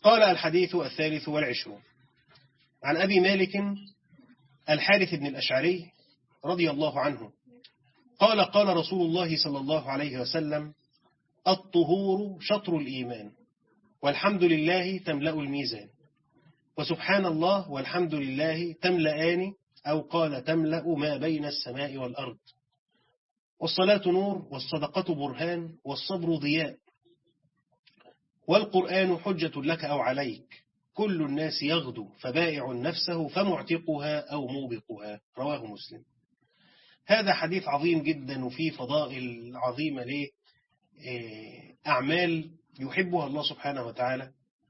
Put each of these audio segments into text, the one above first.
قال الحديث الثالث والعشرون عن أبي مالك الحارث بن الأشعري رضي الله عنه قال قال رسول الله صلى الله عليه وسلم الطهور شطر الإيمان والحمد لله تملأ الميزان وسبحان الله والحمد لله تملأان أو قال تملأ ما بين السماء والأرض والصلاة نور والصدقة برهان والصبر ضياء والقرآن حجة لك أو عليك كل الناس يغدو فبائع نفسه فمعتقها أو موبقها رواه مسلم هذا حديث عظيم جدا وفيه فضائل عظيمة لأعمال يحبها الله سبحانه وتعالى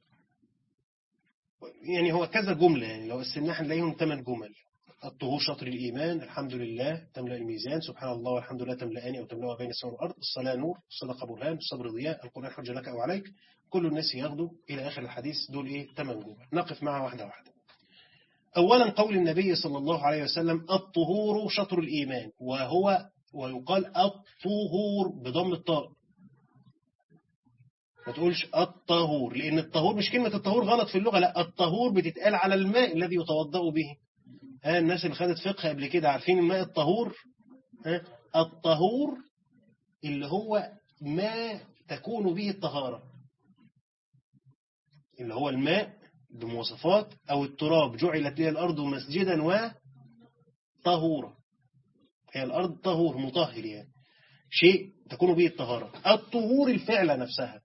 يعني هو كذا جملة يعني لو قسمناها هنلاقيهم ثمان جمل الطهور شطر الإيمان الحمد لله تملأ الميزان سبحان الله والحمد لله تملأني أو تملأ بين السماء والأرض الصلاة نور الصدقة برهان الصبر ضياء القرآن حجة لك أو عليك كل الناس ياخدوا إلى آخر الحديث دول إيه ثمان جمل نقف معها واحدة واحدة أولا قول النبي صلى الله عليه وسلم الطهور شطر الإيمان وهو ويقال الطهور بضم الطاء ما تقولش الطهور لأن الطهور مش كلمة الطهور غلط في اللغة لا الطهور بتتقال على الماء الذي يتوضأ به ها الناس اللي خدت فقه قبل كده عارفين الماء الطهور ها الطهور اللي هو ما تكون به الطهارة اللي هو الماء بمواصفات أو التراب جعلت لها الأرض مسجدا وطهورا هي الأرض طهور مطهر يعني شيء تكون به الطهارة الطهور الفعلة نفسها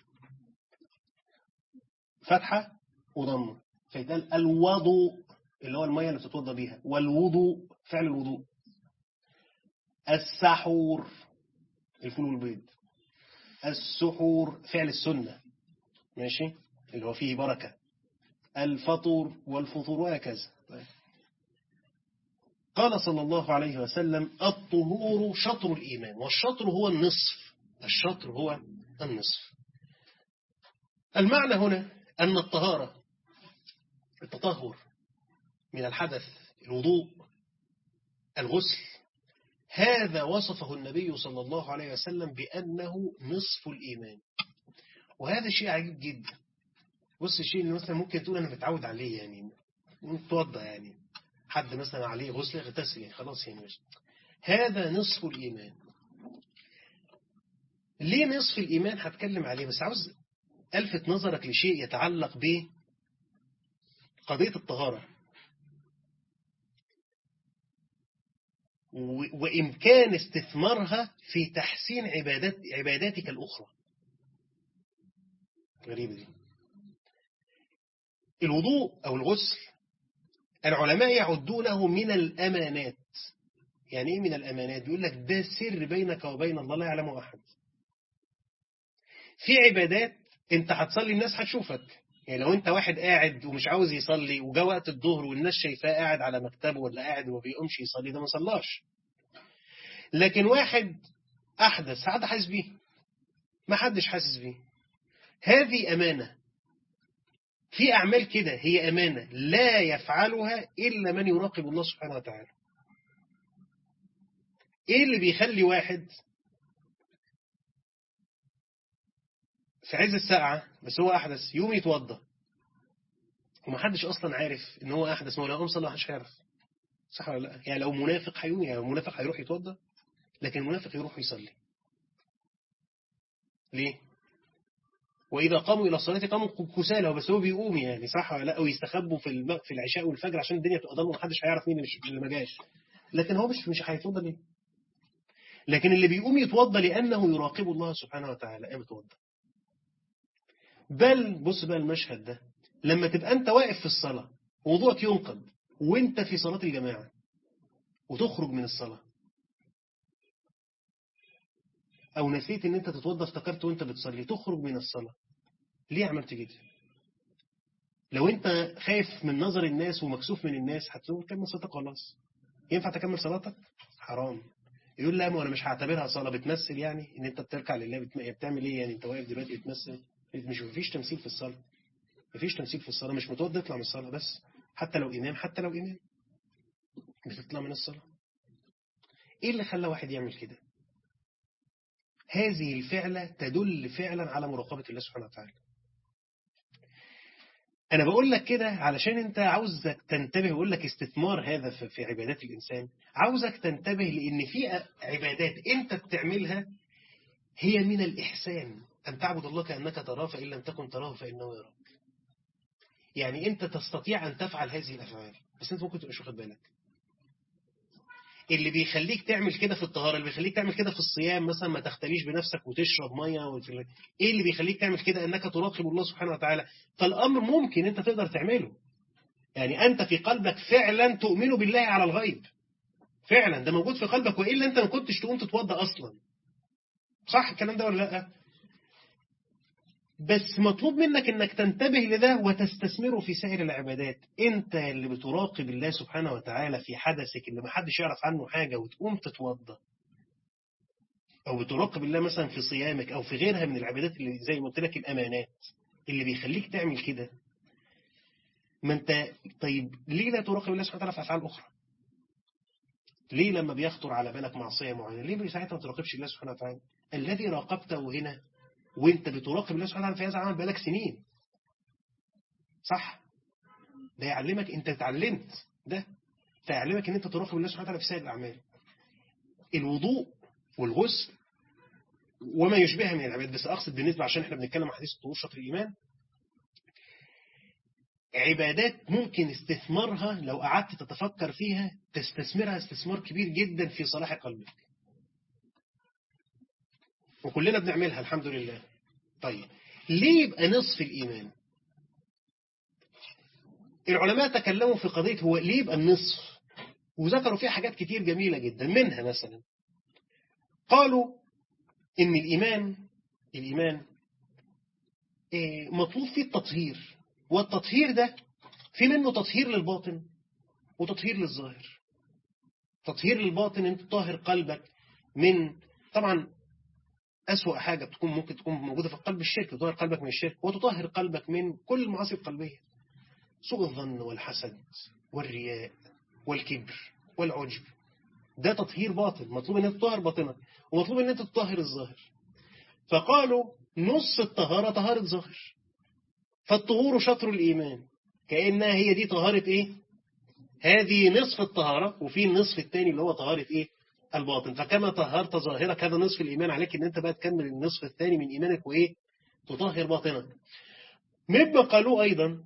فتحة وضمة فيتقال الوضوء اللي هو المية اللي بتتوضى بيها والوضوء فعل الوضوء السحور الفول والبيض السحور فعل السنة ماشي اللي هو فيه بركة الفطور والفطور وهكذا قال صلى الله عليه وسلم الطهور شطر الإيمان والشطر هو النصف الشطر هو النصف المعنى هنا أن الطهارة التطهر من الحدث الوضوء الغسل هذا وصفه النبي صلى الله عليه وسلم بأنه نصف الإيمان وهذا شيء عجيب جدا بص الشيء اللي مثلا ممكن تقول أنا متعود عليه يعني متوضى يعني حد مثلا عليه غسل اغتسل يعني خلاص يعني مش هذا نصف الإيمان ليه نصف الإيمان هتكلم عليه بس عاوز ألفت نظرك لشيء يتعلق به قضية الطهارة وإمكان استثمارها في تحسين عبادات عباداتك الأخرى غريبة دي الوضوء أو الغسل العلماء يعدونه من الأمانات يعني إيه من الأمانات بيقول لك ده سر بينك وبين الله لا يعلمه أحد في عبادات انت هتصلي الناس هتشوفك يعني لو انت واحد قاعد ومش عاوز يصلي وجا وقت الظهر والناس شايفاه قاعد على مكتبه ولا قاعد وما بيقومش يصلي ده ما صلاش لكن واحد احدث حد حاسس بيه ما حدش حاسس بيه هذه امانه في اعمال كده هي امانه لا يفعلها الا من يراقب الله سبحانه وتعالى ايه اللي بيخلي واحد في عز الساعة بس هو أحدث يوم يتوضى ومحدش أصلا عارف إن هو أحدث ما هو لو قام صلى محدش هيعرف صح ولا لا يعني لو منافق هيقوم يعني منافق هيروح يتوضى لكن المنافق يروح يصلي ليه وإذا قاموا إلى الصلاة قاموا كسالى بس هو بيقوم يعني صح ولا لا ويستخبوا في الم... في العشاء والفجر عشان الدنيا تبقى ضلمه ومحدش هيعرف مين اللي ما جاش لكن هو مش مش هيتوضى ليه لكن اللي بيقوم يتوضى لأنه يراقب الله سبحانه وتعالى قام يتوضى بل بص بقى المشهد ده لما تبقى أنت واقف في الصلاة وضوءك ينقض وانت في صلاة الجماعة وتخرج من الصلاة أو نسيت ان انت تتوضى افتكرت وانت بتصلي تخرج من الصلاة ليه عملت كده لو انت خايف من نظر الناس ومكسوف من الناس هتقول كمل صلاتك خلاص ينفع تكمل صلاتك حرام يقول لا ما انا مش هعتبرها صلاة بتمثل يعني ان انت بتركع لله بتعمل ايه يعني انت واقف دلوقتي بتمثل مش مفيش تمثيل في الصلاة مفيش تمثيل في الصلاة مش متوضى اطلع من الصلاة بس حتى لو إمام حتى لو إمام بتطلع من الصلاة إيه اللي خلى واحد يعمل كده هذه الفعلة تدل فعلا على مراقبة الله سبحانه وتعالى أنا بقول لك كده علشان أنت عاوزك تنتبه بقول لك استثمار هذا في عبادات الإنسان عاوزك تنتبه لأن في عبادات أنت بتعملها هي من الإحسان أن تعبد الله كأنك تراه فإن لم تكن تراه فإنه يراك يعني أنت تستطيع أن تفعل هذه الأفعال بس أنت ممكن تبقى واخد بالك اللي بيخليك تعمل كده في الطهارة اللي بيخليك تعمل كده في الصيام مثلا ما تختليش بنفسك وتشرب مية وفي ايه اللي بيخليك تعمل كده انك تراقب الله سبحانه وتعالى فالامر ممكن انت تقدر تعمله يعني انت في قلبك فعلا تؤمن بالله على الغيب فعلا ده موجود في قلبك وإلا انت ما كنتش تقوم تتوضى اصلا صح الكلام ده ولا لا بس مطلوب منك انك تنتبه لده وتستثمره في سائر العبادات انت اللي بتراقب الله سبحانه وتعالى في حدثك اللي ما حدش يعرف عنه حاجة وتقوم تتوضى او بتراقب الله مثلا في صيامك او في غيرها من العبادات اللي زي ما قلت لك الامانات اللي بيخليك تعمل كده ما انت طيب ليه لا تراقب الله سبحانه وتعالى في افعال اخرى ليه لما بيخطر على بالك معصية معينة ليه ساعتها ما تراقبش الله سبحانه وتعالى الذي راقبته هنا وانت بتراقب الله سبحانه وتعالى في هذا العمل بقالك سنين صح ده يعلمك انت اتعلمت ده فيعلمك ان انت تراقب الله سبحانه وتعالى في سائر الاعمال الوضوء والغسل وما يشبهها من العبادات بس اقصد بالنسبه عشان احنا بنتكلم عن حديث الطهور شطر الايمان عبادات ممكن استثمارها لو قعدت تتفكر فيها تستثمرها استثمار كبير جدا في صلاح قلبك وكلنا بنعملها الحمد لله طيب ليه يبقى نصف الإيمان العلماء تكلموا في قضية هو ليه يبقى النصف وذكروا فيها حاجات كتير جميلة جدا منها مثلا قالوا إن الإيمان الإيمان مطلوب فيه التطهير والتطهير ده في منه تطهير للباطن وتطهير للظاهر تطهير للباطن انت تطهر قلبك من طبعا أسوأ حاجة بتكون ممكن تكون موجودة في القلب الشرك تطهر قلبك من الشرك وتطهر قلبك من كل المعاصي القلبية سوء الظن والحسد والرياء والكبر والعجب ده تطهير باطن مطلوب ان انت تطهر باطنك ومطلوب ان انت تطهر الظاهر فقالوا نص الطهارة طهارة ظاهر فالطهور شطر الإيمان كأنها هي دي طهارة إيه هذه نصف الطهارة وفي النصف الثاني اللي هو طهارة إيه الباطن فكما طهرت ظاهرك هذا نصف الإيمان عليك ان انت بقى تكمل النصف الثاني من إيمانك وإيه تطهر باطنك مما قالوا أيضا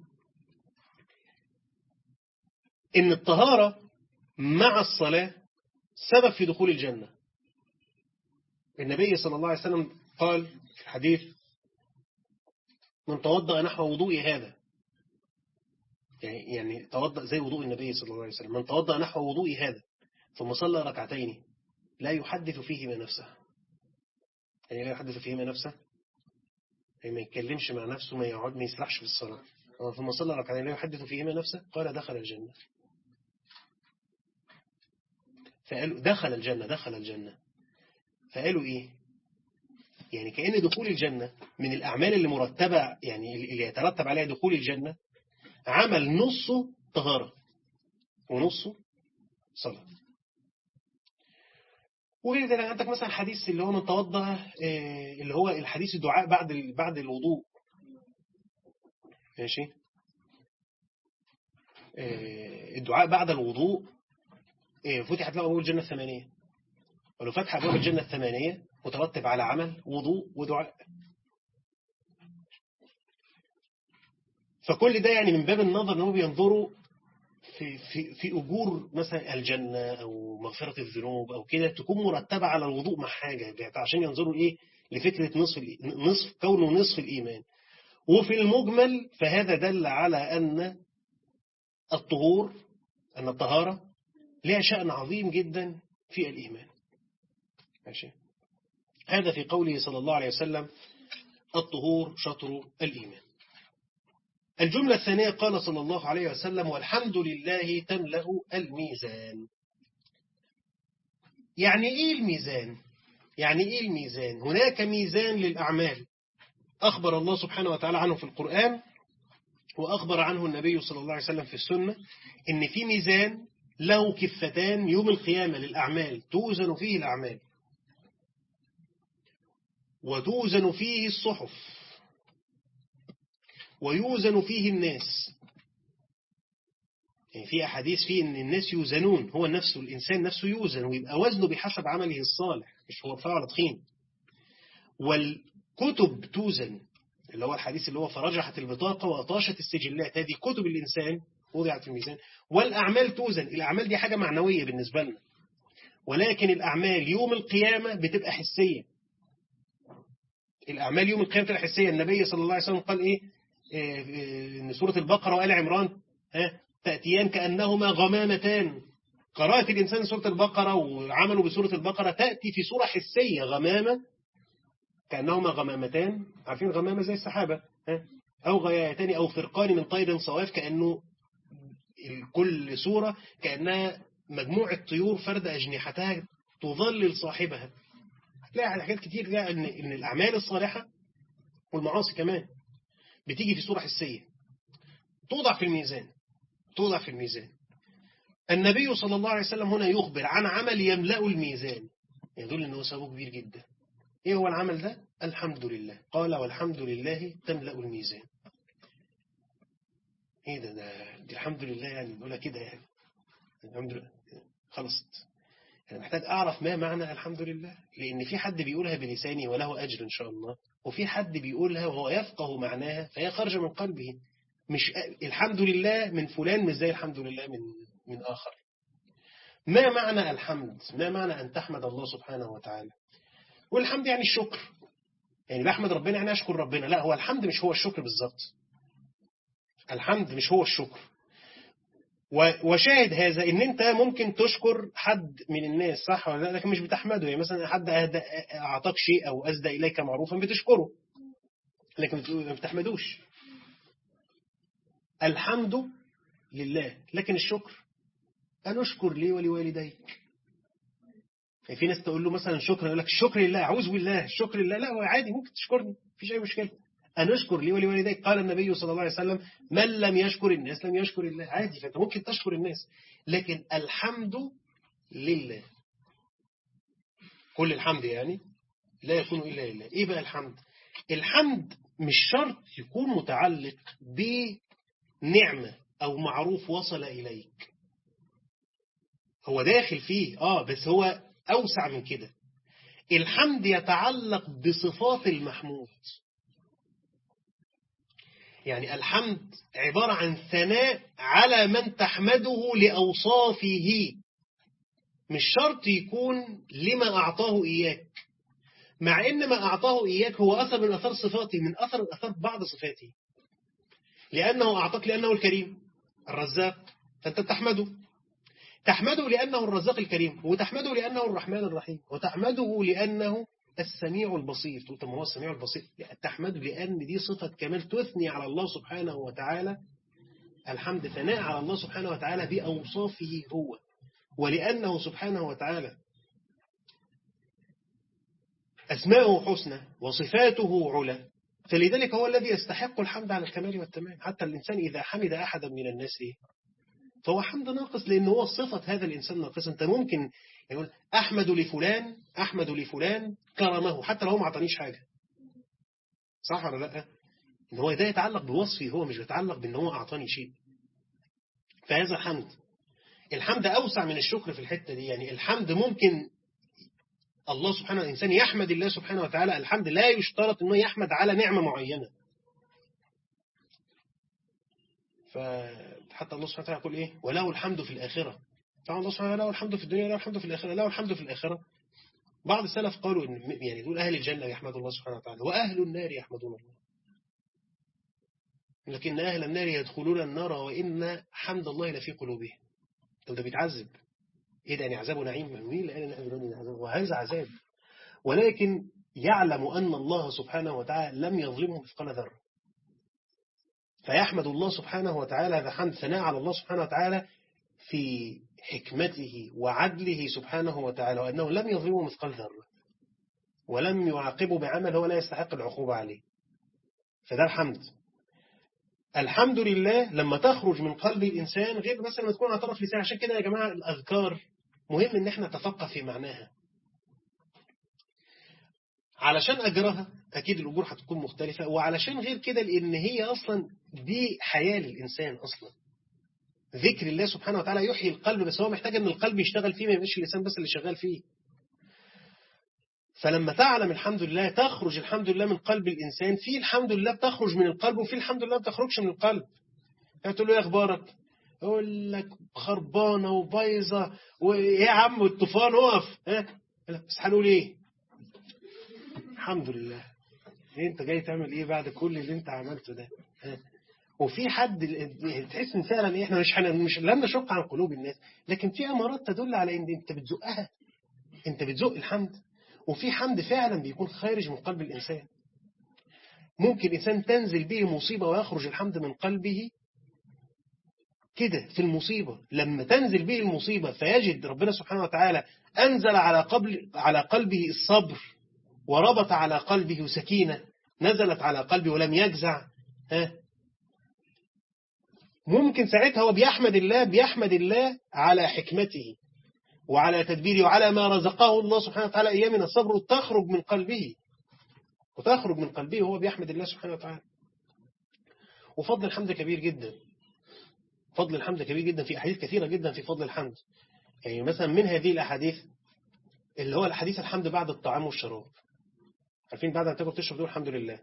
إن الطهارة مع الصلاة سبب في دخول الجنة النبي صلى الله عليه وسلم قال في الحديث من توضأ نحو وضوء هذا يعني يعني توضأ زي وضوء النبي صلى الله عليه وسلم من توضأ نحو وضوء هذا ثم صلى ركعتين لا يحدث فيهما نفسه يعني لا يحدث فيهما نفسه يعني ما يتكلمش مع نفسه ما يقعد ما يسرحش في الصلاة ثم صلى ركعتين لا يحدث فيهما نفسه قال دخل الجنة فقالوا دخل الجنة دخل الجنة فقالوا إيه يعني كأن دخول الجنة من الأعمال اللي مرتبة يعني اللي يترتب عليها دخول الجنة عمل نصه طهارة ونصه صلاة وغير ذلك عندك مثلا حديث اللي هو من توضأ اللي هو الحديث الدعاء بعد بعد الوضوء ماشي الدعاء بعد الوضوء فتحت له أبواب الجنة الثمانية ولو فتح أبواب الجنة الثمانية مترتب على عمل وضوء ودعاء فكل ده يعني من باب النظر ان هم بينظروا في, في, في أجور مثلا الجنة أو مغفرة الذنوب أو كده تكون مرتبة على الوضوء مع حاجة عشان ينظروا إيه لفكرة نصف نصف كونه نصف الإيمان وفي المجمل فهذا دل على أن الطهور أن الطهارة لها شأن عظيم جدا في الإيمان ماشي هذا في قوله صلى الله عليه وسلم الطهور شطر الإيمان الجملة الثانية قال صلى الله عليه وسلم والحمد لله تملأ الميزان يعني إيه الميزان؟ يعني إيه الميزان؟ هناك ميزان للأعمال أخبر الله سبحانه وتعالى عنه في القرآن وأخبر عنه النبي صلى الله عليه وسلم في السنة إن في ميزان له كفتان يوم القيامة للأعمال توزن فيه الأعمال وتوزن فيه الصحف ويوزن فيه الناس يعني في أحاديث فيه أن الناس يوزنون هو نفسه الإنسان نفسه يوزن ويبقى وزنه بحسب عمله الصالح مش هو رفع ولا تخين والكتب توزن اللي هو الحديث اللي هو فرجحت البطاقة وأطاشت السجلات هذه كتب الإنسان وضعت في الميزان والأعمال توزن الأعمال دي حاجة معنوية بالنسبة لنا ولكن الأعمال يوم القيامة بتبقى حسية الأعمال يوم القيامة بتبقى حسية النبي صلى الله عليه وسلم قال إيه إن سورة البقرة وآل عمران ها تأتيان كأنهما غمامتان قراءة الإنسان سورة البقرة وعمله بسورة البقرة تأتي في صورة حسية غمامة كأنهما غمامتان عارفين غمامة زي السحابة ها أو غيايتان أو فرقان من طير صواف كأنه كل سورة كأنها مجموعة طيور فرد أجنحتها تظلل صاحبها هتلاقي حاجات كتير تلاقي إن, إن الأعمال الصالحة والمعاصي كمان بتيجي في صورة حسية توضع في الميزان توضع في الميزان النبي صلى الله عليه وسلم هنا يخبر عن عمل يملأ الميزان يدل أنه سبب كبير جدا إيه هو العمل ده؟ الحمد لله قال والحمد لله تملأ الميزان إيه ده, ده دي الحمد لله يعني نقولها كده يعني الحمد لله خلصت أنا محتاج أعرف ما معنى الحمد لله لأن في حد بيقولها بلساني وله أجر إن شاء الله وفي حد بيقولها وهو يفقه معناها فهي خارجة من قلبه مش الحمد لله من فلان مش زي الحمد لله من من آخر ما معنى الحمد ما معنى أن تحمد الله سبحانه وتعالى والحمد يعني الشكر يعني بحمد ربنا يعني أشكر ربنا لا هو الحمد مش هو الشكر بالظبط الحمد مش هو الشكر وشاهد هذا ان انت ممكن تشكر حد من الناس صح ولا لا لكن مش بتحمده يعني مثلا حد اعطاك شيء او اسدى اليك معروفا بتشكره لكن ما بتحمدوش الحمد لله لكن الشكر أن أشكر لي ولوالديك يعني في ناس تقول له مثلا شكرا يقول لك الشكر لله أعوذ بالله الشكر لله لا هو عادي ممكن تشكرني مفيش أي مشكلة أن أشكر لي ولوالديك قال النبي صلى الله عليه وسلم من لم يشكر الناس لم يشكر الله عادي فأنت ممكن تشكر الناس لكن الحمد لله كل الحمد يعني لا يكون إلا لله إيه بقى الحمد الحمد مش شرط يكون متعلق بنعمة أو معروف وصل إليك هو داخل فيه آه بس هو أوسع من كده الحمد يتعلق بصفات المحمود يعني الحمد عبارة عن ثناء على من تحمده لأوصافه مش شرط يكون لما أعطاه إياك مع إن ما أعطاه إياك هو أثر من أثر صفاته من أثر من أثر بعض صفاته لأنه أعطاك لأنه الكريم الرزاق فأنت تحمده تحمده لأنه الرزاق الكريم وتحمده لأنه الرحمن الرحيم وتحمده لأنه السميع البصير تقول طب ما هو السميع البصير تحمده لأن دي صفة كمال تثني على الله سبحانه وتعالى الحمد ثناء على الله سبحانه وتعالى بأوصافه هو ولأنه سبحانه وتعالى أسماءه حسنى وصفاته علا فلذلك هو الذي يستحق الحمد على الكمال والتمام حتى الإنسان إذا حمد أحدا من الناس إيه؟ فهو حمد ناقص لأن هو صفة هذا الإنسان ناقص أنت ممكن يقول أحمد لفلان أحمد لفلان كرمه حتى لو ما أعطانيش حاجة صح ولا لا إن هو ده يتعلق بوصفي هو مش يتعلق بأن هو أعطاني شيء فهذا حمد الحمد أوسع من الشكر في الحتة دي يعني الحمد ممكن الله سبحانه الإنسان يحمد الله سبحانه وتعالى الحمد لا يشترط أنه يحمد على نعمة معينة فحتى الله سبحانه وتعالى يقول إيه وله الحمد في الآخرة طبعا الله سبحانه وتعالى له الحمد في الدنيا له الحمد في الآخرة له الحمد في الآخرة بعض السلف قالوا إن يعني دول أهل الجنة يحمدوا الله سبحانه وتعالى وأهل النار يحمدون الله لكن أهل النار يدخلون النار وإن حمد الله لفي قلوبهم طب ده بيتعذب إيه ده يعني عذاب ونعيم مين اللي قال إن أهل عذاب وهذا عذاب ولكن يعلم أن الله سبحانه وتعالى لم يظلمه مثقال ذرة فيحمد الله سبحانه وتعالى هذا حمد ثناء على الله سبحانه وتعالى في حكمته وعدله سبحانه وتعالى وأنه لم يظلمه مثقال ذرة ولم يعاقبه بعمل هو لا يستحق العقوبة عليه فده الحمد الحمد لله لما تخرج من قلب الإنسان غير مثلا ما تكون على طرف لسان عشان كده يا جماعة الأذكار مهم إن احنا نتفقه في معناها علشان أجرها أكيد الأجور هتكون مختلفة وعلشان غير كده لأن هي أصلا دي حياة للإنسان أصلا ذكر الله سبحانه وتعالى يحيي القلب بس هو محتاج أن القلب يشتغل فيه ما يبقاش اللسان بس اللي شغال فيه فلما تعلم الحمد لله تخرج الحمد لله من قلب الإنسان في الحمد لله بتخرج من القلب وفي الحمد لله بتخرجش من القلب هتقول له ايه اخبارك يقول لك خربانة وبايظة وايه يا عم الطوفان وقف ها بس هنقول ايه الحمد لله إيه انت جاي تعمل ايه بعد كل اللي انت عملته ده ها وفي حد تحس ان فعلا ايه احنا مش حن... مش لم نشق عن قلوب الناس لكن في امارات تدل على ان انت بتزقها انت بتزق الحمد وفي حمد فعلا بيكون خارج من قلب الانسان ممكن انسان تنزل به مصيبه ويخرج الحمد من قلبه كده في المصيبة لما تنزل به المصيبة فيجد ربنا سبحانه وتعالى أنزل على, قبل على قلبه الصبر وربط على قلبه سكينة نزلت على قلبه ولم يجزع ها ممكن ساعتها هو بيحمد الله بيحمد الله على حكمته وعلى تدبيره وعلى ما رزقه الله سبحانه وتعالى إياه من الصبر وتخرج من قلبه وتخرج من قلبه وهو بيحمد الله سبحانه وتعالى وفضل الحمد كبير جدا فضل الحمد كبير جدا في أحاديث كثيرة جدا في فضل الحمد يعني مثلا من هذه الأحاديث اللي هو الحديث الحمد بعد الطعام والشراب عارفين بعد أن تاكل تشرب دول الحمد لله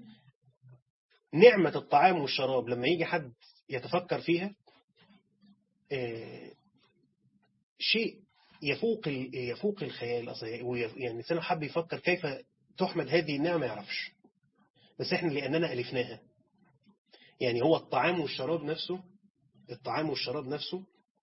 نعمة الطعام والشراب لما يجي حد يتفكر فيها شيء يفوق يفوق الخيال يعني الإنسان حب يفكر كيف تحمد هذه النعمة ما يعرفش بس احنا لأننا ألفناها يعني هو الطعام والشراب نفسه الطعام والشراب نفسه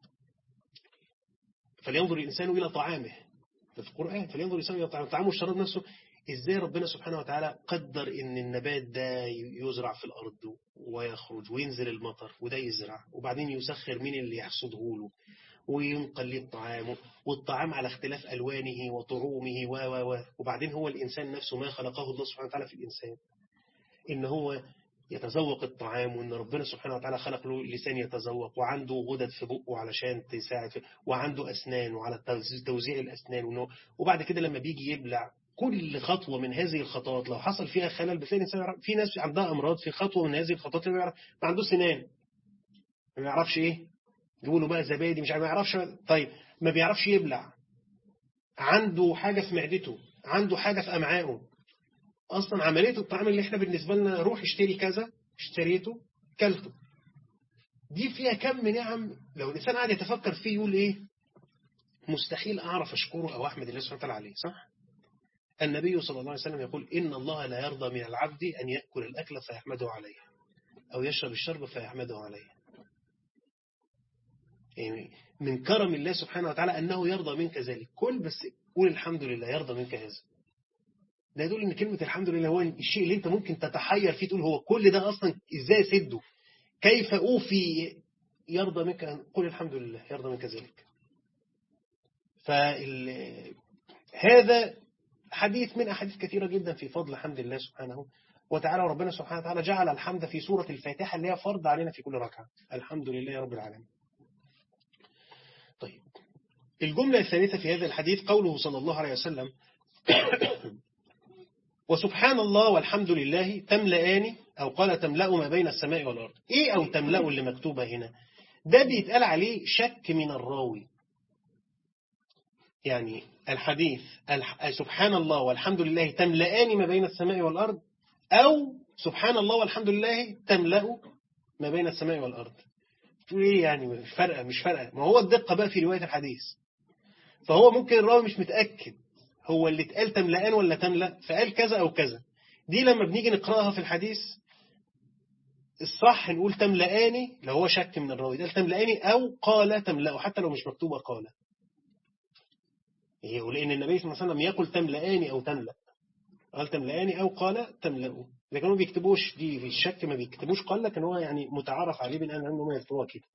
فلينظر الإنسان إلى طعامه في القرآن فلينظر الإنسان إلى طعامه الطعام والشراب نفسه إزاي ربنا سبحانه وتعالى قدر إن النبات ده يزرع في الأرض ويخرج وينزل المطر وده يزرع وبعدين يسخر مين اللي يحصده له وينقل له الطعام والطعام على اختلاف ألوانه وطعومه و و و وبعدين هو الإنسان نفسه ما خلقه الله سبحانه وتعالى في الإنسان إن هو يتذوق الطعام وإن ربنا سبحانه وتعالى خلق له لسان يتذوق وعنده غدد في بقه علشان تساعد في وعنده أسنان وعلى توزيع الأسنان وإنه وبعد كده لما بيجي يبلع كل خطوة من هذه الخطوات لو حصل فيها خلل بتلاقي الإنسان في ناس عندها أمراض في خطوة من هذه الخطوات ما عنده سنان ما بيعرفش إيه يقولوا بقى زبادي مش عارف ما يعرفش طيب ما بيعرفش يبلع عنده حاجة في معدته عنده حاجة في أمعائه أصلا عملية الطعام اللي احنا بالنسبة لنا روح اشتري كذا اشتريته كلته دي فيها كم نعم لو الإنسان قاعد يتفكر فيه يقول إيه مستحيل أعرف أشكره أو أحمد الله سبحانه وتعالى عليه صح النبي صلى الله عليه وسلم يقول إن الله لا يرضى من العبد أن يأكل الأكل فيحمده عليه أو يشرب الشرب فيحمده عليه يعني من كرم الله سبحانه وتعالى أنه يرضى منك ذلك كل بس قول الحمد لله يرضى منك هذا ده يدل ان كلمة الحمد لله هو الشيء اللي انت ممكن تتحير فيه تقول هو كل ده اصلا ازاي اسده كيف اوفي يرضى منك قل الحمد لله يرضى منك ذلك فهذا حديث من أحاديث كثيرة جدا في فضل حمد الله سبحانه وتعالى وربنا سبحانه وتعالى جعل الحمد في سورة الفاتحة اللي هي فرض علينا في كل ركعة الحمد لله رب العالمين طيب الجملة الثالثة في هذا الحديث قوله صلى الله عليه وسلم وسبحان الله والحمد لله تملأان أو قال تملأ ما بين السماء والأرض إيه أو تملأ اللي مكتوبة هنا ده بيتقال عليه شك من الراوي يعني الحديث سبحان الله والحمد لله تملأان ما بين السماء والأرض أو سبحان الله والحمد لله تملأ ما بين السماء والأرض تقول إيه يعني مش فارقة مش فارقة ما هو الدقة بقى في رواية الحديث فهو ممكن الراوي مش متأكد هو اللي اتقال تملأان ولا تملأ فقال كذا أو كذا دي لما بنيجي نقرأها في الحديث الصح نقول تملأاني لو هو شك من الراوي ده تملأاني أو قال تملأ حتى لو مش مكتوبة قال ولأن النبي صلى الله عليه وسلم يقول تملأاني أو تملأ قال تملأاني أو قال تملأوا لكن هو بيكتبوش دي في الشك ما بيكتبوش قال لكن هو يعني متعارف عليه بين أهل العلم ما يكتبوها كده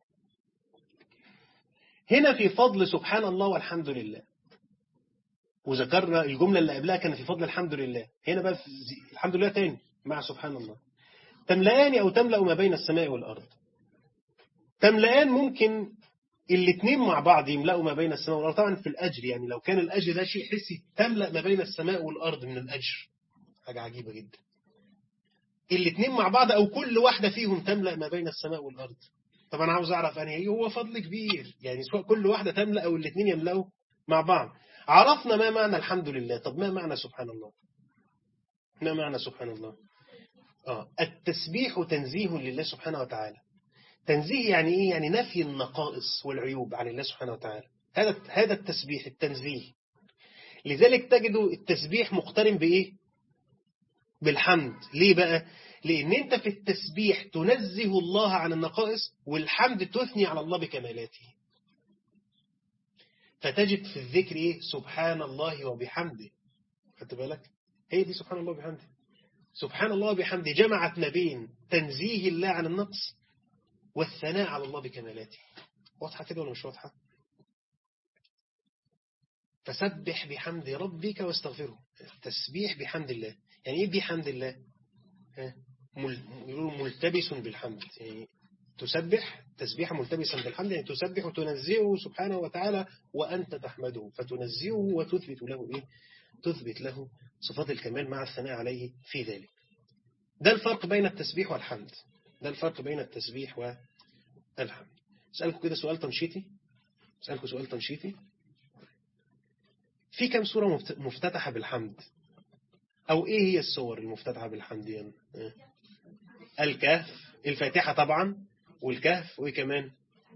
هنا في فضل سبحان الله والحمد لله وذكرنا الجملة اللي قبلها كان في فضل الحمد لله هنا بقى الحمد لله تاني مع سبحان الله تملأان أو تملأ ما بين السماء والأرض تملأان ممكن الاثنين مع بعض يملأوا ما بين السماء والأرض طبعا في الأجر يعني لو كان الأجر ده شيء حسي تملأ ما بين السماء والأرض من الأجر حاجة عجيبة جدا الاثنين مع بعض أو كل واحدة فيهم تملأ ما بين السماء والأرض طبعا عاوز أعرف أنا إيه هو فضل كبير يعني سواء كل واحدة تملأ أو الاثنين يملأوا مع بعض عرفنا ما معنى الحمد لله طب ما معنى سبحان الله ما معنى سبحان الله آه التسبيح تنزيه لله سبحانه وتعالى تنزيه يعني إيه يعني نفي النقائص والعيوب عن الله سبحانه وتعالى هذا هذا التسبيح التنزيه لذلك تجدوا التسبيح مقترن بإيه بالحمد ليه بقى لأن أنت في التسبيح تنزه الله عن النقائص والحمد تثني على الله بكمالاته فتجد في الذكر إيه سبحان الله وبحمده خدت بالك هي دي سبحان الله وبحمده سبحان الله وبحمده جمعت ما بين تنزيه الله عن النقص والثناء على الله بكمالاته واضحة كده ولا مش واضحة فسبح بحمد ربك واستغفره تسبيح بحمد الله يعني ايه بحمد الله يقولوا ملتبس بالحمد يعني تسبح تسبيح ملتبسا بالحمد يعني تسبح وتنزهه سبحانه وتعالى وأنت تحمده فتنزهه وتثبت له إيه تثبت له صفات الكمال مع الثناء عليه في ذلك ده الفرق بين التسبيح والحمد ده الفرق بين التسبيح والحمد أسألكم كده سؤال تنشيطي أسألكم سؤال تنشيطي في كم سورة مفتتحة بالحمد أو إيه هي السور المفتتحة بالحمد يعني؟ الكهف الفاتحة طبعا والكهف وإيه كمان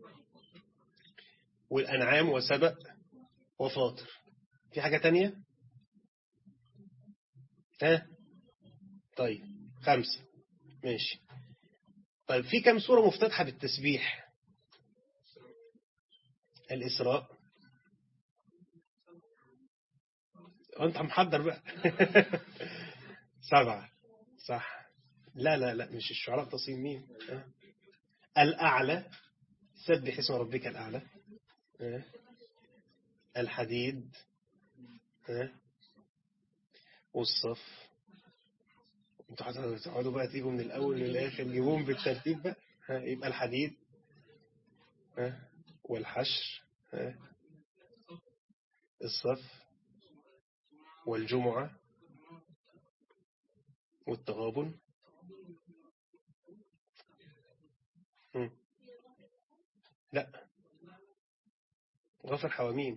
والأنعام وسبأ وفاطر في حاجة تانية ها طيب خمسة ماشي طيب في كم سورة مفتتحة بالتسبيح الإسراء وانت محضر بقى سبعة صح لا لا لا مش الشعراء تصيم مين الأعلى سبح اسم ربك الأعلى الحديد والصف انتوا هتقعدوا بقى تيجوا من الأول للآخر جيبوهم بالترتيب بقى يبقى الحديد والحشر الصف والجمعة والتغابن لا غفر حواميم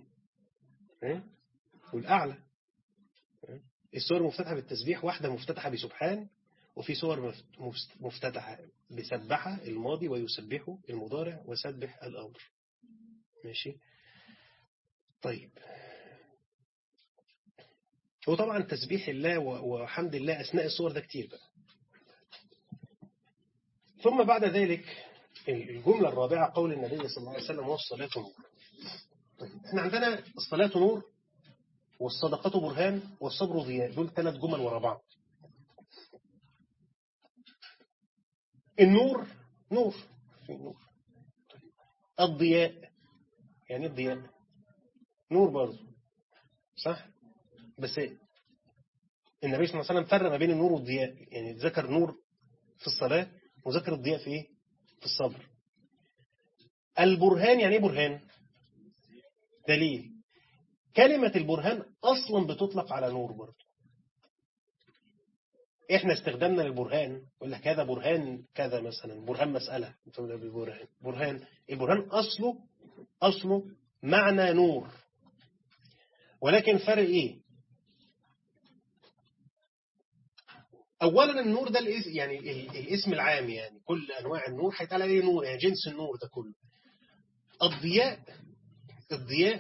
والأعلى الصور مفتتحة بالتسبيح واحدة مفتتحة بسبحان وفي صور مفتتحة بسبحة الماضي ويسبحه المضارع وسبح الأمر ماشي طيب هو طبعا تسبيح الله وحمد الله أثناء الصور ده كتير بقى ثم بعد ذلك الجملة الرابعة قول النبي صلى الله عليه وسلم والصلاة نور طيب احنا عندنا الصلاة نور والصدقة برهان والصبر ضياء دول ثلاث جمل ورا بعض النور نور في نور الضياء يعني الضياء نور برضه صح بس النبي صلى الله عليه وسلم فرق ما بين النور والضياء يعني ذكر نور في الصلاة وذكر الضياء في ايه في الصبر البرهان يعني ايه برهان دليل كلمة البرهان أصلا بتطلق على نور برضه احنا استخدمنا للبرهان يقول لك هذا برهان كذا مثلا برهان مسألة برهان برهان البرهان أصله أصله معنى نور ولكن فرق ايه اولا النور ده الاسم يعني الاسم العام يعني كل انواع النور هيتقال عليه نور يعني جنس النور ده كله الضياء الضياء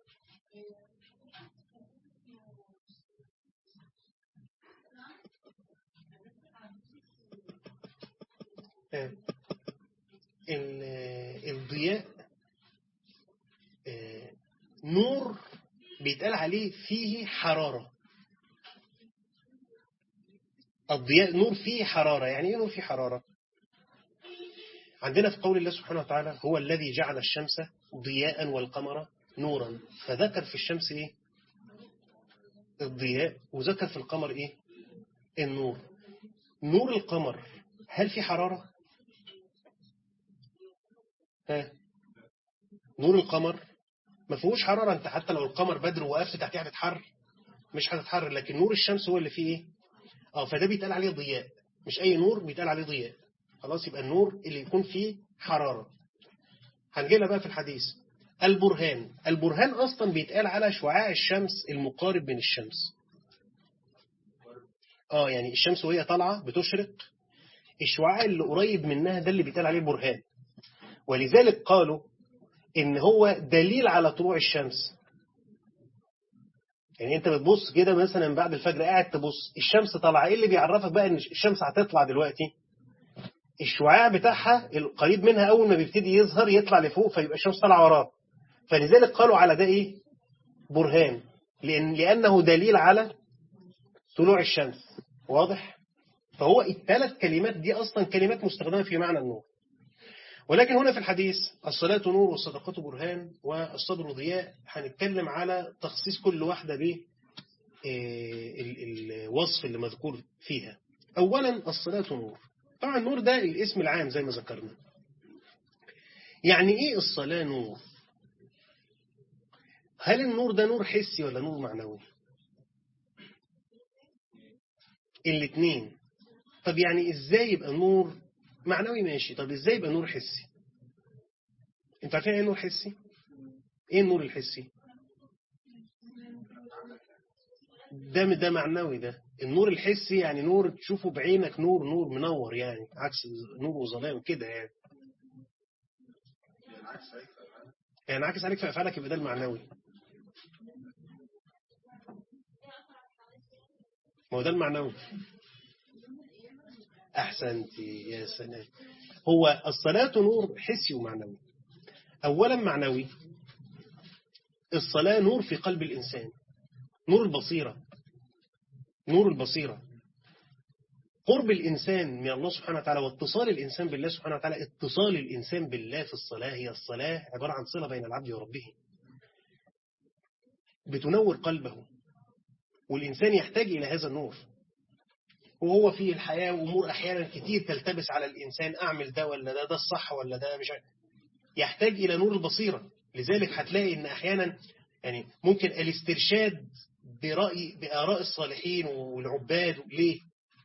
الضياء نور بيتقال عليه فيه حرارة الضياء نور فيه حرارة يعني ايه نور فيه حرارة عندنا في قول الله سبحانه وتعالى هو الذي جعل الشمس ضياء والقمر نورا فذكر في الشمس ايه الضياء وذكر في القمر ايه النور نور القمر هل في حرارة ها نور القمر ما فيهوش حرارة انت حتى لو القمر بدر وقفت تحتيه هتتحر مش هتتحرر لكن نور الشمس هو اللي فيه ايه اه فده بيتقال عليه ضياء مش اي نور بيتقال عليه ضياء خلاص يبقى النور اللي يكون فيه حرارة هنجيلها بقى في الحديث البرهان البرهان اصلا بيتقال على شعاع الشمس المقارب من الشمس اه يعني الشمس وهي طالعة بتشرق الشعاع اللي قريب منها ده اللي بيتقال عليه برهان ولذلك قالوا ان هو دليل على طلوع الشمس يعني انت بتبص كده مثلا بعد الفجر قاعد تبص الشمس طالعه ايه اللي بيعرفك بقى ان الشمس هتطلع دلوقتي الشعاع بتاعها القريب منها اول ما بيبتدي يظهر يطلع لفوق فيبقى الشمس طالعه وراه فلذلك قالوا على ده ايه برهان لأن لانه دليل على طلوع الشمس واضح فهو الثلاث كلمات دي اصلا كلمات مستخدمه في معنى النور ولكن هنا في الحديث الصلاة نور والصدقة برهان والصبر ضياء هنتكلم على تخصيص كل واحدة بالوصف اللي مذكور فيها أولا الصلاة نور طبعا النور ده الاسم العام زي ما ذكرنا يعني ايه الصلاة نور هل النور ده نور حسي ولا نور معنوي الاثنين طب يعني ازاي يبقى نور معنوي ماشي طب ازاي يبقى نور حسي انتوا عارفين ايه نور حسي ايه النور الحسي ده ده معنوي ده النور الحسي يعني نور تشوفه بعينك نور نور منور يعني عكس نور وظلام كده يعني يعني عكس عليك في افعالك يبقى ده المعنوي ما هو ده المعنوي أحسنتي يا سلام هو الصلاة نور حسي ومعنوي أولا معنوي الصلاة نور في قلب الإنسان نور البصيرة نور البصيرة قرب الإنسان من الله سبحانه وتعالى واتصال الإنسان بالله سبحانه وتعالى اتصال الإنسان بالله في الصلاة هي الصلاة عبارة عن صلة بين العبد وربه بتنور قلبه والإنسان يحتاج إلى هذا النور وهو في الحياة أمور أحيانا كتير تلتبس على الإنسان أعمل ده ولا ده ده الصح ولا ده مش عارف يحتاج إلى نور البصيرة لذلك هتلاقي إن أحيانا يعني ممكن الاسترشاد برأي بآراء الصالحين والعباد ليه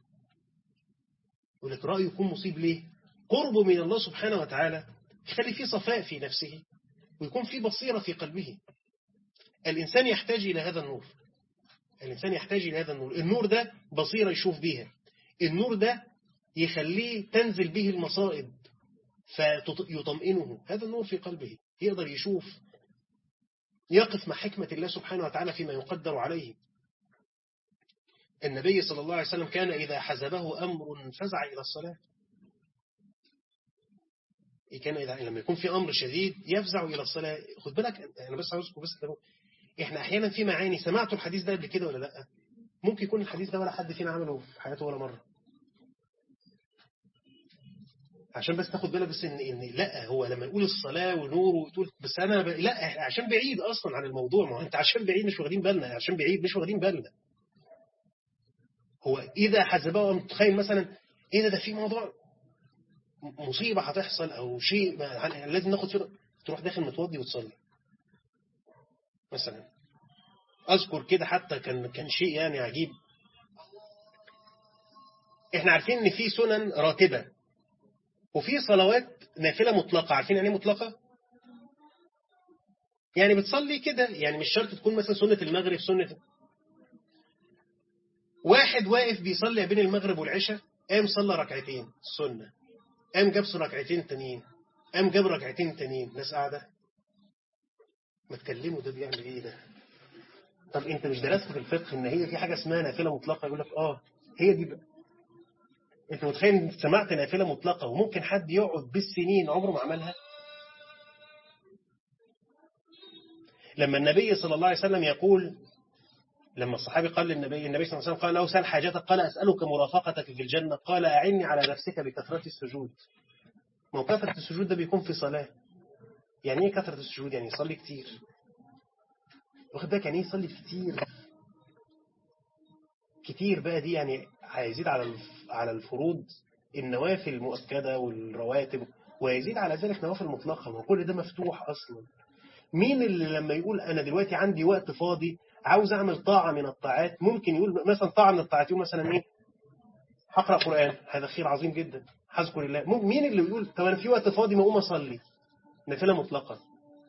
يقول لك رأيه يكون مصيب ليه قربه من الله سبحانه وتعالى يخلي فيه صفاء في نفسه ويكون فيه بصيرة في قلبه الإنسان يحتاج إلى هذا النور الإنسان يحتاج إلى هذا النور النور ده بصيرة يشوف بيها النور ده يخليه تنزل به المصائب فيطمئنه هذا النور في قلبه يقدر يشوف يقف مع حكمة الله سبحانه وتعالى فيما يقدر عليه النبي صلى الله عليه وسلم كان إذا حزبه أمر فزع إلى الصلاة كان إذا لما يكون في أمر شديد يفزع إلى الصلاة خد بالك أنا بس عاوزكم بس إحنا أحيانا في معاني سمعتوا الحديث ده قبل كده ولا لأ ممكن يكون الحديث ده ولا حد فينا عمله في حياته ولا مرة عشان بس تاخد بالك بس إن, إن لا هو لما نقول الصلاة ونور وتقول بس أنا ب... لا عشان بعيد أصلا عن الموضوع ما أنت عشان بعيد مش واخدين بالنا عشان بعيد مش واخدين بالنا هو إذا حزبه متخيل مثلا إيه ده ده في موضوع مصيبة هتحصل أو شيء لازم ناخد فيه تروح داخل متوضي وتصلي مثلا أذكر كده حتى كان كان شيء يعني عجيب احنا عارفين ان في سنن راتبة وفي صلوات نافلة مطلقة عارفين يعني مطلقة يعني بتصلي كده يعني مش شرط تكون مثلا سنة المغرب سنة واحد واقف بيصلي بين المغرب والعشاء قام صلى ركعتين السنة قام جاب ركعتين تانيين قام جاب ركعتين تانيين ناس قاعدة ما تكلموا ده بيعمل ايه ده طب انت مش درست في الفقه ان هي في حاجة اسمها نافلة مطلقة يقول لك اه هي دي بقى انت متخيل سمعت نافلة مطلقة وممكن حد يقعد بالسنين عمره ما عملها لما النبي صلى الله عليه وسلم يقول لما الصحابي قال للنبي النبي صلى الله عليه وسلم قال له سل حاجتك قال أسألك مرافقتك في الجنة قال أعني على نفسك بكثرة السجود ما هو كثرة السجود ده بيكون في صلاة يعني ايه كثرة السجود يعني يصلي كتير واخد بالك يعني ايه يصلي كتير كتير بقى دي يعني هيزيد على على الفروض النوافل المؤكدة والرواتب ويزيد على ذلك نوافل مطلقة ما كل ده مفتوح أصلا مين اللي لما يقول أنا دلوقتي عندي وقت فاضي عاوز أعمل طاعة من الطاعات ممكن يقول مثلا طاعة من الطاعات يقول مثلا إيه هقرأ قرآن هذا خير عظيم جدا هذكر الله مين اللي بيقول طب أنا في وقت فاضي ما أقوم أصلي نافلة مطلقة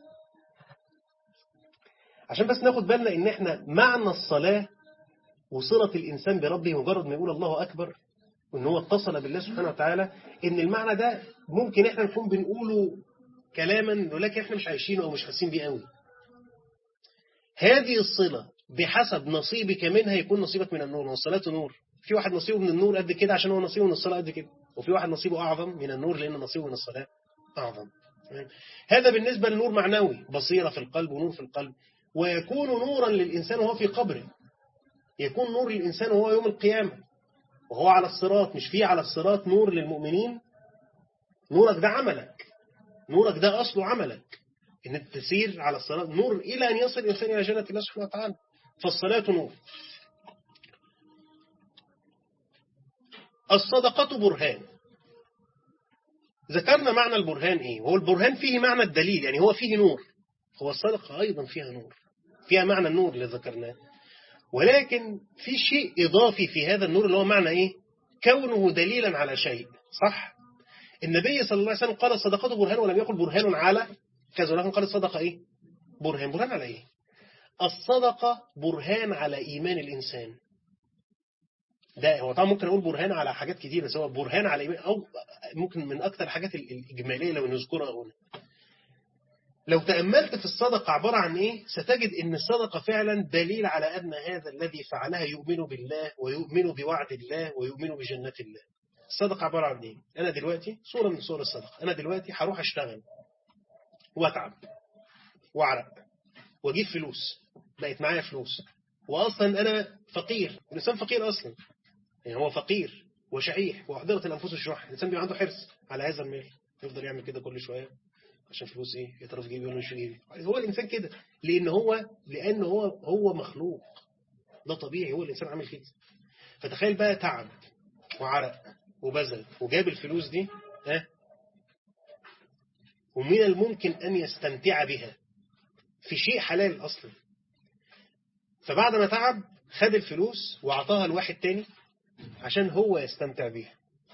عشان بس ناخد بالنا إن إحنا معنى الصلاة وصلة الإنسان بربه مجرد ما يقول الله أكبر وإن هو اتصل بالله سبحانه وتعالى إن المعنى ده ممكن إحنا نكون بنقوله كلاما ولكن إحنا مش عايشينه أو مش حاسين بيه قوي هذه الصلة بحسب نصيبك منها يكون نصيبك من النور والصلاة نور في واحد نصيبه من النور قد كده عشان هو نصيبه من الصلاة قد كده وفي واحد نصيبه أعظم من النور لأن نصيبه من الصلاة أعظم هذا بالنسبة لنور معنوي بصيرة في القلب ونور في القلب ويكون نورا للإنسان وهو في قبره يكون نور للإنسان وهو يوم القيامة وهو على الصراط مش فيه على الصراط نور للمؤمنين نورك ده عملك نورك ده أصله عملك إن أنت تسير على الصراط نور إلى أن يصل الإنسان إلى جنة الله سبحانه وتعالى فالصلاة نور الصدقة برهان ذكرنا معنى البرهان إيه هو البرهان فيه معنى الدليل يعني هو فيه نور هو الصدقة أيضا فيها نور فيها معنى النور اللي ذكرناه ولكن في شيء إضافي في هذا النور اللي هو معنى إيه كونه دليلا على شيء صح النبي صلى الله عليه وسلم قال الصدقة برهان ولم يقل برهان على كذا ولكن قال الصدقة إيه برهان برهان على إيه الصدقة برهان على إيمان الإنسان ده هو طبعا ممكن أقول برهان على حاجات كتير بس هو برهان على إيمان أو ممكن من أكثر الحاجات الإجمالية لو نذكرها هنا لو تأملت في الصدقة عبارة عن إيه ستجد أن الصدقة فعلا دليل على أن هذا الذي فعلها يؤمن بالله ويؤمن بوعد الله ويؤمن بجنة الله الصدقة عبارة عن إيه أنا دلوقتي صورة من صور الصدقة أنا دلوقتي هروح أشتغل وأتعب وأعرق وأجيب فلوس بقت معايا فلوس وأصلا أنا فقير الإنسان فقير أصلا يعني هو فقير وشحيح وأحضرت الأنفس الشح الإنسان بيبقى عنده حرص على هذا المال يفضل يعمل كده كل شوية عشان فلوس ايه يطرف جيبي ولا مش جيبي هو الانسان كده لان هو لان هو هو مخلوق ده طبيعي هو الانسان عامل كده فتخيل بقى تعب وعرق وبذل وجاب الفلوس دي ها ومن الممكن ان يستمتع بها في شيء حلال اصلا فبعد ما تعب خد الفلوس واعطاها لواحد تاني عشان هو يستمتع بيها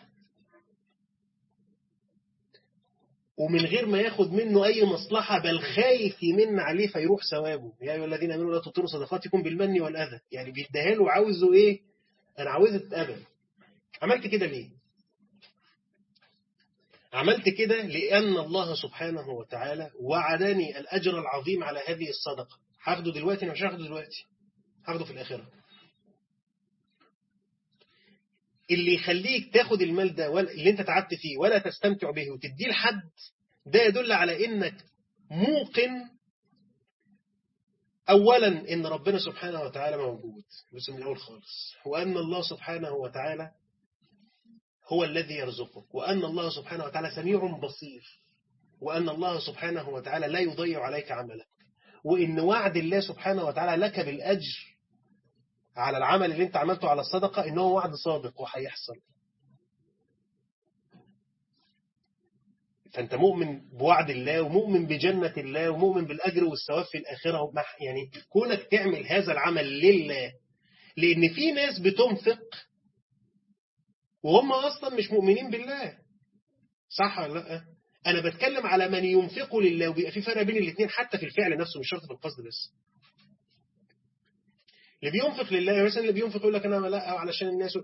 ومن غير ما ياخد منه أي مصلحة بل خايف يمن عليه فيروح ثوابه يا أيها الذين آمنوا لا تطيروا صدقاتكم بالمن والأذى يعني بيديها له عاوزه إيه أنا عاوزه تتقبل عملت كده ليه عملت كده لأن الله سبحانه وتعالى وعدني الأجر العظيم على هذه الصدقة هاخده دلوقتي أنا مش هاخده دلوقتي هاخده في الآخرة اللي يخليك تاخد المال ده اللي انت تعبت فيه ولا تستمتع به وتديه لحد ده يدل على انك موقن اولا ان ربنا سبحانه وتعالى موجود بس من الاول خالص وان الله سبحانه وتعالى هو الذي يرزقك وان الله سبحانه وتعالى سميع بصير وان الله سبحانه وتعالى لا يضيع عليك عملك وان وعد الله سبحانه وتعالى لك بالاجر على العمل اللي انت عملته على الصدقة ان هو وعد صادق وهيحصل فانت مؤمن بوعد الله ومؤمن بجنة الله ومؤمن بالأجر والثواب في الآخرة يعني كونك تعمل هذا العمل لله لأن في ناس بتنفق وهم أصلا مش مؤمنين بالله صح ولا لا أنا بتكلم على من ينفق لله وبيبقى في فرق بين الاثنين حتى في الفعل نفسه مش شرط في القصد بس اللي بينفق لله مثلا اللي بينفق يقول لك انا لا علشان الناس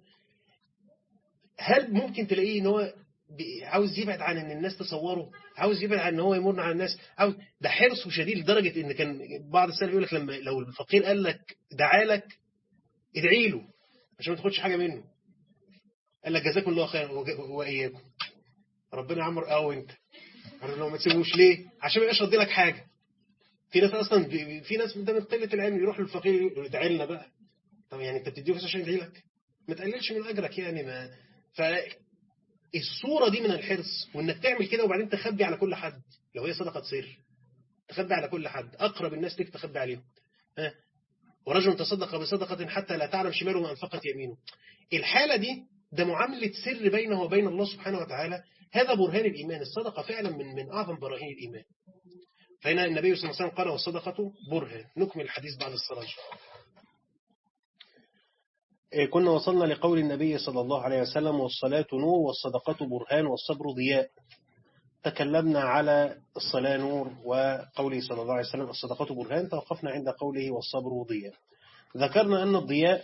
هل ممكن تلاقيه ان هو عاوز يبعد عن ان الناس تصوره عاوز يبعد عن ان هو يمر على الناس عاوز ده حرصه شديد لدرجه ان كان بعض السلف يقول لك لما لو الفقير قال لك دعا لك ادعي له عشان ما تاخدش حاجه منه قال لك جزاكم الله خير واياكم ربنا يعمر اه وانت لو ما تسيبوش ليه عشان ما يبقاش رد لك حاجه في ناس اصلا في ناس ده من قله العلم يروح للفقير يدعي لنا بقى طب يعني انت بتديه بس عشان يدعي لك ما تقللش من اجرك يعني ما فالصوره دي من الحرص وانك تعمل كده وبعدين تخبي على كل حد لو هي صدقه سر تخبي على كل حد اقرب الناس ليك تخبي عليهم ها ورجل تصدق بصدقه حتى لا تعلم شماله ما انفقت يمينه الحاله دي ده معامله سر بينه وبين الله سبحانه وتعالى هذا برهان الايمان الصدقه فعلا من من اعظم براهين الايمان فهنا النبي صلى الله عليه وسلم قال والصدقة برهان نكمل الحديث بعد الصلاة إيه، كنا وصلنا لقول النبي صلى الله عليه وسلم والصلاة نور والصدقة برهان والصبر ضياء تكلمنا على الصلاة نور وقوله صلى الله عليه وسلم الصدقة برهان توقفنا عند قوله والصبر ضياء ذكرنا أن الضياء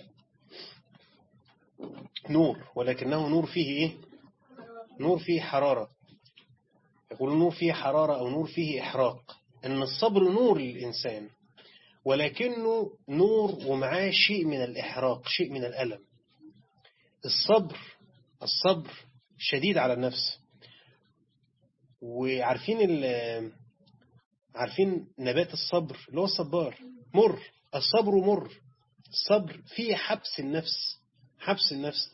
نور ولكنه نور فيه إيه؟ نور فيه حرارة يقول نور فيه حرارة أو نور فيه إحراق أن الصبر نور للإنسان ولكنه نور ومعاه شيء من الإحراق شيء من الألم الصبر الصبر شديد على النفس وعارفين عارفين نبات الصبر اللي هو الصبار مر الصبر مر الصبر فيه حبس النفس حبس النفس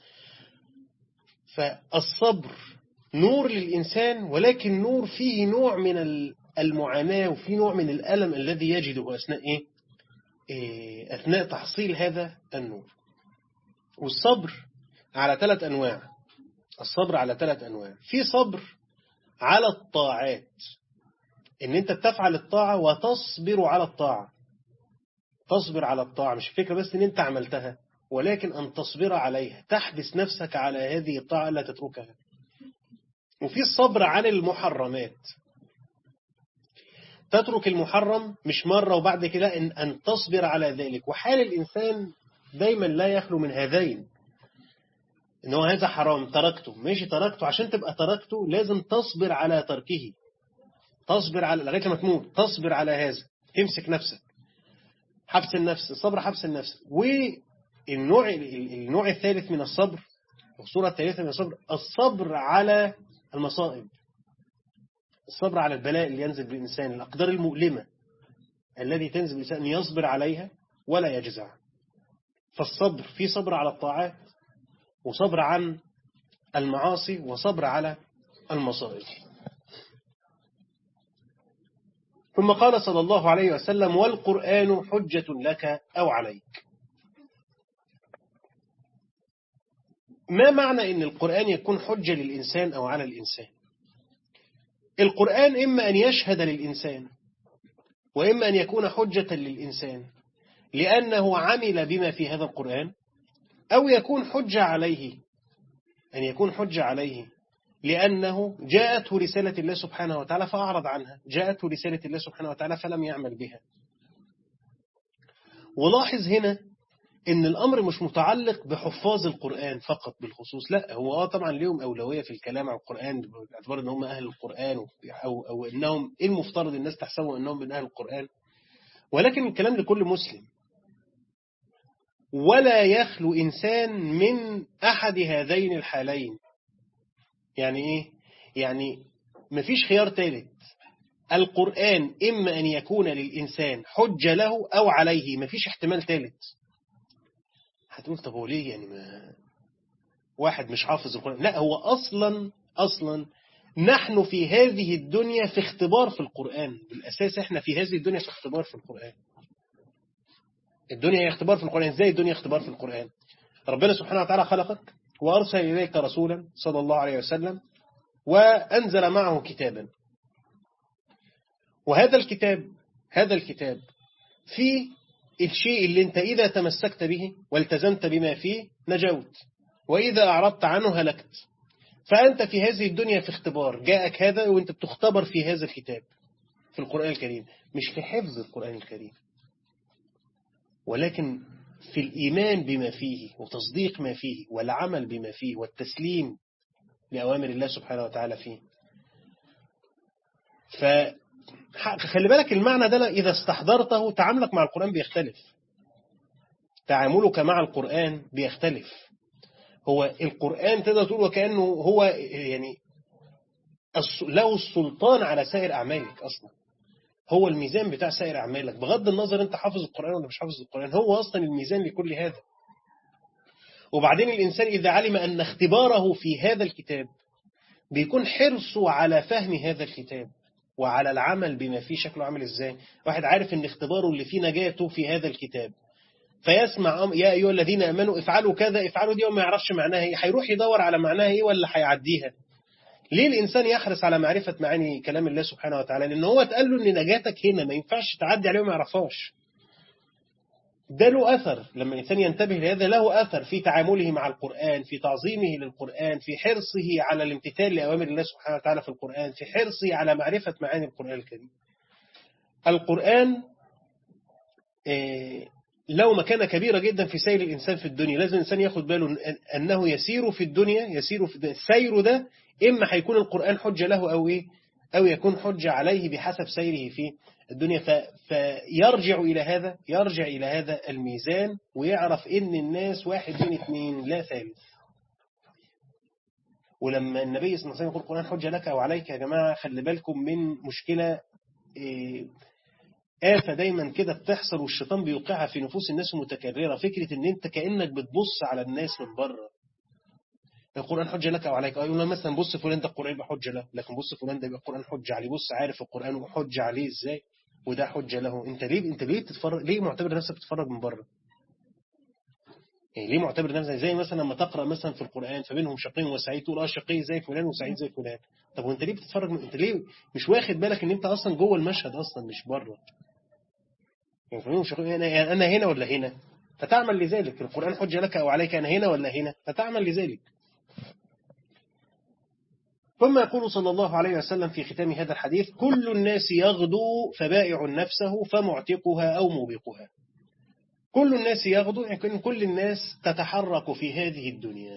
فالصبر نور للإنسان ولكن نور فيه نوع من المعاناة وفيه نوع من الألم الذي يجده أثناء إيه؟ إيه أثناء تحصيل هذا النور والصبر على ثلاث أنواع الصبر على ثلاث أنواع في صبر على الطاعات ان انت بتفعل الطاعة وتصبر على الطاعة تصبر على الطاعة مش فكرة بس ان انت عملتها ولكن ان تصبر عليها تحبس نفسك على هذه الطاعة لا تتركها وفي الصبر عن المحرمات تترك المحرم مش مرة وبعد كده إن, أن تصبر على ذلك وحال الإنسان دايما لا يخلو من هذين إن هو هذا حرام تركته ماشي تركته عشان تبقى تركته لازم تصبر على تركه تصبر على لغاية ما تموت تصبر على هذا تمسك نفسك حبس النفس الصبر حبس النفس والنوع النوع الثالث من الصبر والصورة الثالثة من الصبر الصبر على المصائب الصبر على البلاء اللي ينزل بالإنسان الأقدار المؤلمة الذي تنزل بالإنسان يصبر عليها ولا يجزع فالصبر في صبر على الطاعات وصبر عن المعاصي وصبر على المصائب ثم قال صلى الله عليه وسلم والقرآن حجة لك أو عليك ما معنى أن القرآن يكون حجة للإنسان أو على الإنسان القرآن إما أن يشهد للإنسان وإما أن يكون حجة للإنسان لأنه عمل بما في هذا القرآن أو يكون حجة عليه أن يكون حجة عليه لأنه جاءته رسالة الله سبحانه وتعالى فأعرض عنها جاءته رسالة الله سبحانه وتعالى فلم يعمل بها ولاحظ هنا ان الامر مش متعلق بحفاظ القرآن فقط بالخصوص لا هو اه طبعا ليهم اولوية في الكلام عن القرآن باعتبار ان هم اهل القرآن او, أو انهم ايه المفترض الناس تحسبوا انهم من اهل القرآن ولكن الكلام لكل مسلم ولا يخلو انسان من احد هذين الحالين يعني ايه يعني مفيش خيار ثالث القرآن إما أن يكون للإنسان حجة له أو عليه مفيش احتمال ثالث هتقول طب هو ليه يعني ما واحد مش حافظ القرآن لا هو أصلا أصلا نحن في هذه الدنيا في اختبار في القرآن بالأساس احنا في هذه الدنيا في اختبار في القرآن الدنيا هي اختبار في القرآن ازاي الدنيا اختبار في القرآن ربنا سبحانه وتعالى خلقك وأرسل إليك رسولا صلى الله عليه وسلم وأنزل معه كتابا وهذا الكتاب هذا الكتاب فيه الشيء اللي انت إذا تمسكت به والتزمت بما فيه نجوت وإذا أعرضت عنه هلكت فأنت في هذه الدنيا في اختبار جاءك هذا وانت بتختبر في هذا الكتاب في القرآن الكريم مش في حفظ القرآن الكريم ولكن في الإيمان بما فيه وتصديق ما فيه والعمل بما فيه والتسليم لأوامر الله سبحانه وتعالى فيه فخلي بالك المعنى ده إذا استحضرته تعاملك مع القرآن بيختلف تعاملك مع القرآن بيختلف هو القرآن تقدر تقول وكأنه هو يعني له السلطان على سائر أعمالك أصلا هو الميزان بتاع سائر أعمالك بغض النظر أنت حافظ القرآن ولا مش حافظ القرآن هو أصلا الميزان لكل هذا وبعدين الإنسان إذا علم أن اختباره في هذا الكتاب بيكون حرصه على فهم هذا الكتاب وعلى العمل بما فيه شكله عامل إزاي واحد عارف أن اختباره اللي فيه نجاته في هذا الكتاب فيسمع يا أيها الذين أمنوا افعلوا كذا افعلوا دي وما يعرفش معناها ايه هيروح يدور على معناها ايه ولا هيعديها ليه الإنسان يحرص على معرفة معاني كلام الله سبحانه وتعالى لأن هو اتقال له أن نجاتك هنا ما ينفعش تعدي عليه وما يعرفهاش ده له أثر لما الإنسان ينتبه لهذا له أثر في تعامله مع القرآن في تعظيمه للقرآن في حرصه على الامتثال لأوامر الله سبحانه وتعالى في القرآن في حرصه على معرفة معاني القرآن الكريم القرآن له مكانة كبيرة جدا في سير الإنسان في الدنيا لازم الإنسان ياخد باله أنه يسير في الدنيا يسير في الدنيا. السير ده إما هيكون القرآن حجة له أو إيه أو يكون حجة عليه بحسب سيره في الدنيا فيرجع إلى هذا يرجع إلى هذا الميزان ويعرف إن الناس واحد من اثنين لا ثالث ولما النبي صلى الله عليه وسلم يقول القرآن حجة لك أو عليك يا جماعة خلي بالكم من مشكلة إيه آفة دايما كده بتحصل والشيطان بيوقعها في نفوس الناس متكررة فكرة ان انت كأنك بتبص على الناس من بره القرآن حجة لك أو عليك يقول مثلا بص فلان ده القرآن يبقى حجة له لكن بص فلان ده يبقى القرآن حجة عليه بص عارف القرآن وحجة عليه ازاي وده حجة له انت ليه انت ليه بتتفرج ليه معتبر نفسك بتتفرج من بره يعني ليه معتبر نفسك زي مثلا لما تقرأ مثلا في القرآن فبينهم شقي وسعيد تقول اه شقي زي فلان وسعيد زي فلان طب وانت ليه بتتفرج من... انت ليه مش واخد بالك ان انت اصلا جوه المشهد اصلا مش بره يعني أنا هنا ولا هنا فتعمل لذلك القرآن حجة لك أو عليك أنا هنا ولا هنا فتعمل لذلك ثم يقول صلى الله عليه وسلم في ختام هذا الحديث كل الناس يغدو فبائع نفسه فمعتقها أو موبقها كل الناس يغدو يعني كل الناس تتحرك في هذه الدنيا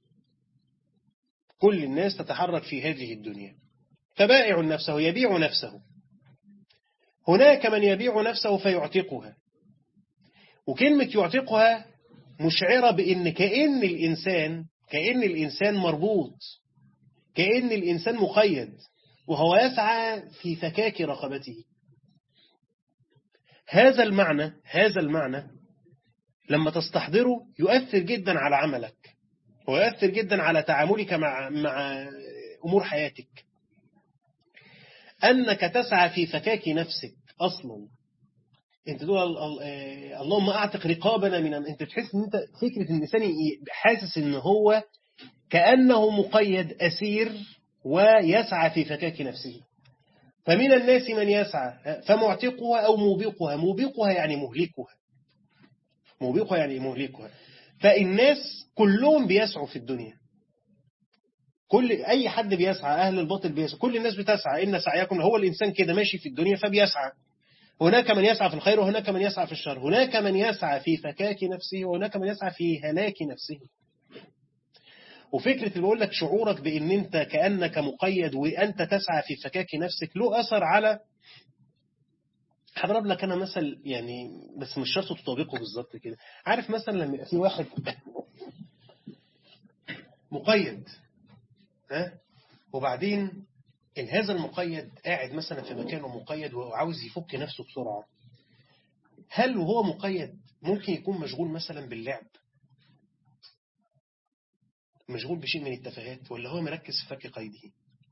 كل الناس تتحرك في هذه الدنيا فبائع نفسه يبيع نفسه هناك من يبيع نفسه فيعتقها وكلمة يعتقها مشعرة بأن كأن الإنسان كأن الإنسان مربوط كأن الإنسان مقيد وهو يسعى في فكاك رقبته هذا المعنى هذا المعنى لما تستحضره يؤثر جدا على عملك ويؤثر جدا على تعاملك مع مع أمور حياتك أنك تسعى في فكاك نفسك أصلا انت تقول اللهم اعتق رقابنا من انت تحس ان انت فكره ان الانسان حاسس ان هو كانه مقيد اسير ويسعى في فكاك نفسه فمن الناس من يسعى فمعتقها او موبقها موبقها يعني مهلكها موبقها يعني مهلكها فالناس كلهم بيسعوا في الدنيا كل اي حد بيسعى اهل الباطل بيسعى كل الناس بتسعى ان سعيكم هو الانسان كده ماشي في الدنيا فبيسعى هناك من يسعى في الخير وهناك من يسعى في الشر هناك من يسعى في فكاك نفسه وهناك من يسعى في هلاك نفسه وفكرة اللي بقول لك شعورك بأن أنت كأنك مقيد وأنت تسعى في فكاك نفسك له أثر على هضرب لك أنا مثل يعني بس مش شرط تطابقه بالظبط كده عارف مثلا لما يبقى في واحد مقيد ها وبعدين إن هذا المقيد قاعد مثلا في مكانه مقيد وعاوز يفك نفسه بسرعة هل وهو مقيد ممكن يكون مشغول مثلا باللعب مشغول بشيء من التفاهات ولا هو مركز في فك قيده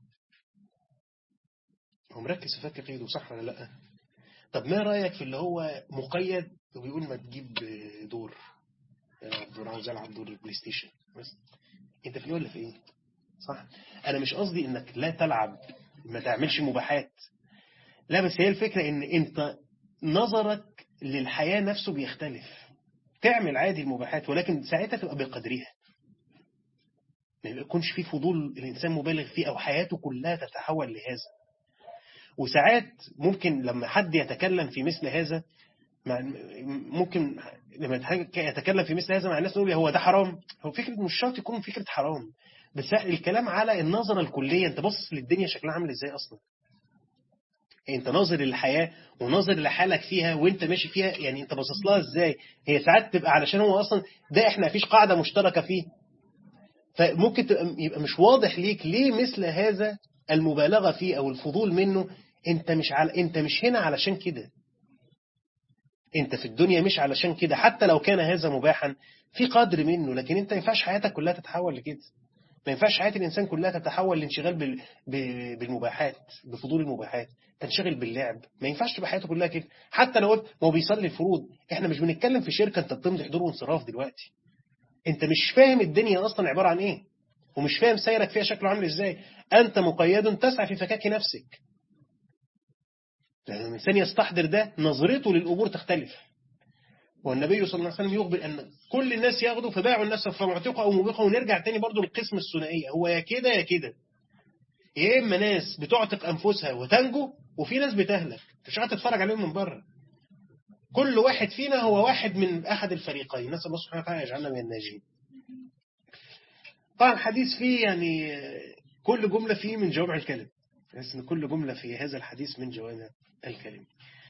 هو مركز في فك قيده صح ولا لا طب ما رأيك في اللي هو مقيد وبيقول ما تجيب دور دور عاوز العب دور البلاي ستيشن بس انت في ايه ولا في ايه صح انا مش قصدي انك لا تلعب ما تعملش مباحات لا بس هي الفكرة ان انت نظرك للحياة نفسه بيختلف تعمل عادي المباحات ولكن ساعتها تبقى بقدرها ما يكونش فيه فضول الإنسان مبالغ فيه أو حياته كلها تتحول لهذا وساعات ممكن لما حد يتكلم في مثل هذا ممكن لما يتكلم في مثل هذا مع الناس نقول هو ده حرام هو فكرة مش شرط يكون فكرة حرام بس الكلام على النظرة الكلية انت بص للدنيا شكلها عامل ازاي اصلا انت ناظر للحياة وناظر لحالك فيها وانت ماشي فيها يعني انت باصص لها ازاي هي ساعات تبقى علشان هو اصلا ده احنا مفيش قاعدة مشتركة فيه فممكن يبقى مش واضح ليك ليه مثل هذا المبالغة فيه او الفضول منه انت مش على انت مش هنا علشان كده انت في الدنيا مش علشان كده حتى لو كان هذا مباحا في قدر منه لكن انت ما ينفعش حياتك كلها تتحول لكده ما ينفعش حياة الإنسان كلها تتحول لانشغال بال... بالمباحات بفضول المباحات تنشغل باللعب ما ينفعش تبقى حياته كلها كده حتى لو قلت ما هو بيصلي الفروض احنا مش بنتكلم في شركة انت بتمضي حضور وانصراف دلوقتي انت مش فاهم الدنيا اصلا عبارة عن ايه ومش فاهم سيرك فيها شكله عامل ازاي أنت مقيد تسعى في فكاك نفسك لما الإنسان يستحضر ده نظرته للأمور تختلف والنبي صلى الله عليه وسلم يخبر أن كل الناس ياخدوا فباعوا الناس فمعتقوا أو مبيقوا ونرجع تاني برضو للقسم الثنائية هو يا كده يا كده يا إما ناس بتعتق أنفسها وتنجو وفي ناس بتهلك مش قاعد تتفرج عليهم من بره كل واحد فينا هو واحد من أحد الفريقين نسأل الله سبحانه وتعالى يجعلنا من الناجين طبعا الحديث فيه يعني كل جملة فيه من جوامع الكلم تحس ان كل جملة في هذا الحديث من جوامع الكلم